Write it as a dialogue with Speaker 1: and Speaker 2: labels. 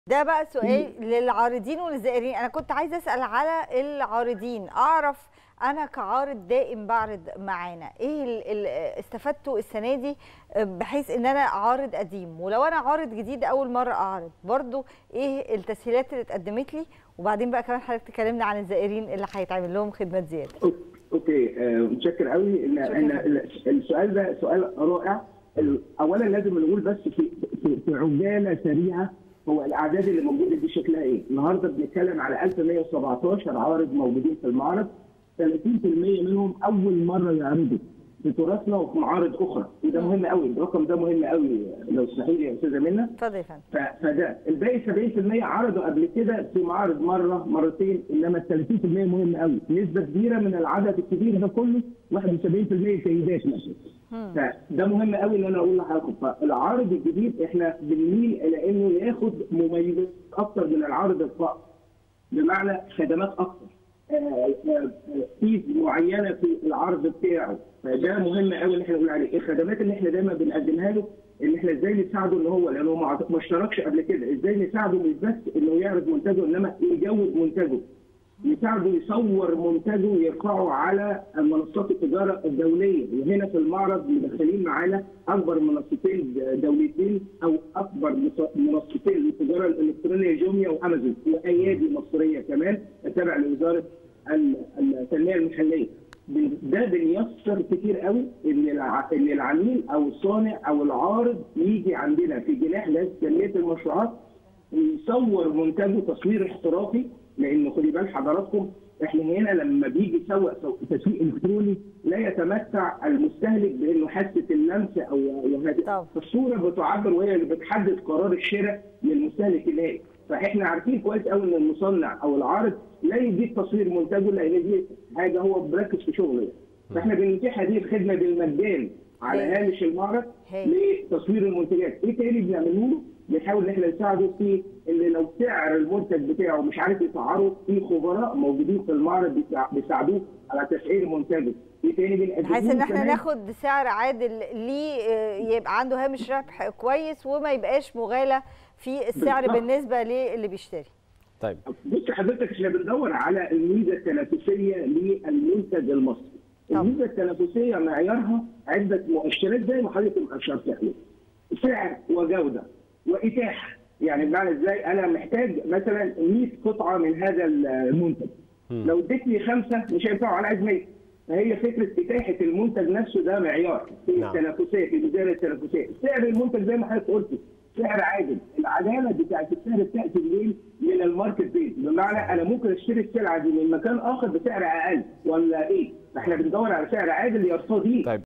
Speaker 1: ده بقى سؤال للعارضين والزائرين انا كنت عايزه اسال على العارضين اعرف انا كعارض دائم بعرض معانا ايه ال ال استفدته السنه دي بحيث ان انا عارض قديم ولو انا عارض جديد اول مره اعرض برضو ايه التسهيلات اللي اتقدمت لي وبعدين بقى كمان حضرتك تكلمنا عن الزائرين اللي هيتعمل لهم خدمات زياده
Speaker 2: اوكي آه، متشكر قوي ان ان السؤال ده سؤال رائع اولا لازم نقول بس في في, في عجاله سريعه هو الاعداد اللي موجوده دي شكلها ايه؟ النهارده بنتكلم على 1117 عارض موجودين في المعرض 30% منهم اول مره يعرضوا في تراثنا وفي معارض اخرى وده مهم قوي الرقم ده مهم قوي لو تسمحي لي يا استاذه منى
Speaker 1: اتفضل يا فندم
Speaker 2: فده الباقي 70% عرضوا قبل كده في معارض مره مرتين انما ال 30% مهم قوي نسبه كبيره من العدد الكبير ده كله 71% سيدات مثلا فده مهم قوي ان انا اقول لحضراتكم فالعارض الجديد احنا بنميل الى انه ياخد مميزات اكتر من العارض القائم بمعنى خدمات اكتر فيز معينه في العرض بتاعه فده مهم قوي ان احنا نقول عليه الخدمات اللي احنا دايما بنقدمها له ان احنا ازاي نساعده ان هو لانه ما اشتركش قبل كده ازاي نساعده مش بس انه يعرض منتجه انما يجود منتجه يساعده يصور منتجه ويرفعه على منصات التجاره الدوليه وهنا في المعرض مدخلين معانا اكبر منصتين دوليتين او اكبر منصتين للتجاره الالكترونيه جوميا وامازون وايادي مصريه كمان تابع لوزاره التنميه المحليه ده بيسر كتير قوي ان ان العميل او الصانع او العارض يجي عندنا في جناح تنميه المشروعات ويصور منتجه تصوير احترافي لان خدي بال حضراتكم احنا هنا لما بيجي يسوق تسويق الكتروني لا يتمتع المستهلك بانه حاسه اللمس او هذه الصوره بتعبر وهي اللي بتحدد قرار الشراء للمستهلك النهائي فاحنا عارفين كويس قوي ان المصنع او العارض لا يديك تصوير منتجه لان دي حاجه هو بركز في شغله فاحنا بنتيح هذه الخدمه بالمجان على هامش المعرض لتصوير المنتجات ايه تاني بنعمله له؟ بنحاول ان احنا نساعده في ان لو سعر المنتج بتاعه مش عارف يسعره في خبراء موجودين في المعرض بيساعدوه على تسعير منتجه ايه تاني بنقدمه
Speaker 1: بحيث ان احنا ناخد سعر عادل ليه يبقى عنده هامش ربح كويس وما يبقاش مغالى في السعر بالضبط. بالنسبه للي بيشتري
Speaker 2: طيب بص حضرتك احنا بندور على الميزه التنافسيه للمنتج المصري الميزه التنافسيه معيارها عده مؤشرات زي ما حضرتك اشرت عليه سعر وجوده واتاحه يعني بمعنى ازاي انا محتاج مثلا 100 قطعه من هذا المنتج م. لو اديتني خمسه مش هينفعوا انا عايز 100 فهي فكره اتاحه المنتج نفسه ده معيار في نعم. التنافسيه في المديريه التنافسيه سعر المنتج زي ما حضرتك قلت سعر عادل العداله بتاعت السعر بتاتي منين من الماركت بيس بمعنى انا ممكن اشتري السلعه دي من مكان اخر بسعر اقل ولا ايه فاحنا بندور على سعر عادل يرتضيه
Speaker 3: طيب